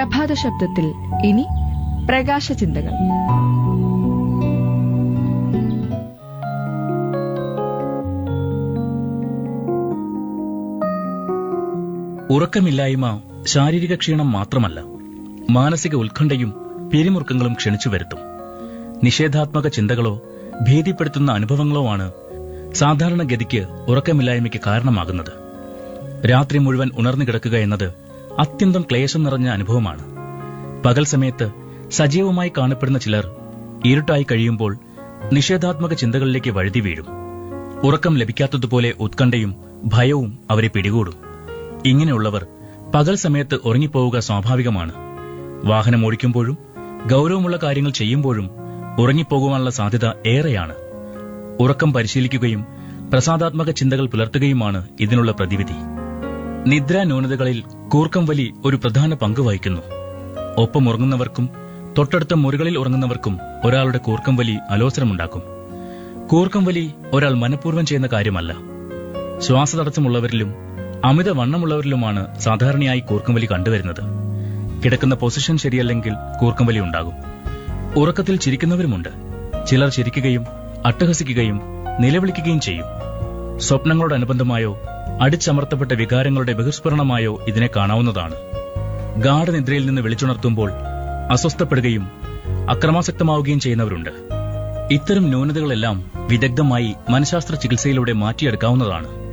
പ്രഭാത ശബ്ദത്തിൽ ഇനി പ്രകാശ ചിന്തകൾ ഉറക്കമില്ലായ്മ ശാരീരിക ക്ഷീണം മാത്രമല്ല മാനസിക ഉത്കണ്ഠയും പിരിമുറുക്കങ്ങളും ക്ഷണിച്ചു വരുത്തും നിഷേധാത്മക ചിന്തകളോ ഭീതിപ്പെടുത്തുന്ന അനുഭവങ്ങളോ ആണ് സാധാരണഗതിക്ക് ഉറക്കമില്ലായ്മയ്ക്ക് കാരണമാകുന്നത് രാത്രി മുഴുവൻ ഉണർന്നു കിടക്കുക എന്നത് അത്യന്തം ക്ലേശം നിറഞ്ഞ അനുഭവമാണ് പകൽ സമയത്ത് സജീവമായി കാണപ്പെടുന്ന ചിലർ ഇരുട്ടായി കഴിയുമ്പോൾ നിഷേധാത്മക ചിന്തകളിലേക്ക് വഴുതി വീഴും ഉറക്കം ലഭിക്കാത്തതുപോലെ ഉത്കണ്ഠയും ഭയവും അവരെ പിടികൂടും ഇങ്ങനെയുള്ളവർ പകൽ സമയത്ത് ഉറങ്ങിപ്പോവുക സ്വാഭാവികമാണ് വാഹനം ഓടിക്കുമ്പോഴും ഗൗരവമുള്ള കാര്യങ്ങൾ ചെയ്യുമ്പോഴും ഉറങ്ങിപ്പോകുവാനുള്ള സാധ്യത ഏറെയാണ് ഉറക്കം പരിശീലിക്കുകയും പ്രസാദാത്മക ചിന്തകൾ പുലർത്തുകയുമാണ് ഇതിനുള്ള പ്രതിവിധി നിദ്രാ ന്യൂനതകളിൽ കൂർക്കം വലി ഒരു പ്രധാന പങ്ക് വഹിക്കുന്നു ഒപ്പം ഉറങ്ങുന്നവർക്കും തൊട്ടടുത്ത മുറികളിൽ ഉറങ്ങുന്നവർക്കും ഒരാളുടെ കൂർക്കം വലി അലോസരമുണ്ടാക്കും കൂർക്കം വലി ഒരാൾ മനഃപൂർവ്വം ചെയ്യുന്ന കാര്യമല്ല ശ്വാസതടസ്സമുള്ളവരിലും അമിത വണ്ണമുള്ളവരിലുമാണ് സാധാരണയായി കൂർക്കംവലി കണ്ടുവരുന്നത് കിടക്കുന്ന പൊസിഷൻ ശരിയല്ലെങ്കിൽ കൂർക്കംവലി ഉണ്ടാകും ഉറക്കത്തിൽ ചിരിക്കുന്നവരുമുണ്ട് ചിലർ ചിരിക്കുകയും അട്ടഹസിക്കുകയും നിലവിളിക്കുകയും ചെയ്യും സ്വപ്നങ്ങളോടനുബന്ധമായോ അടിച്ചമർത്തപ്പെട്ട വികാരങ്ങളുടെ ബഹിസ്ഫുരണമായോ ഇതിനെ കാണാവുന്നതാണ് ഗാഠനിദ്രയിൽ നിന്ന് വിളിച്ചുണർത്തുമ്പോൾ അസ്വസ്ഥപ്പെടുകയും അക്രമാസക്തമാവുകയും ചെയ്യുന്നവരുണ്ട് ഇത്തരം ന്യൂനതകളെല്ലാം വിദഗ്ധമായി മനഃശാസ്ത്ര ചികിത്സയിലൂടെ മാറ്റിയെടുക്കാവുന്നതാണ്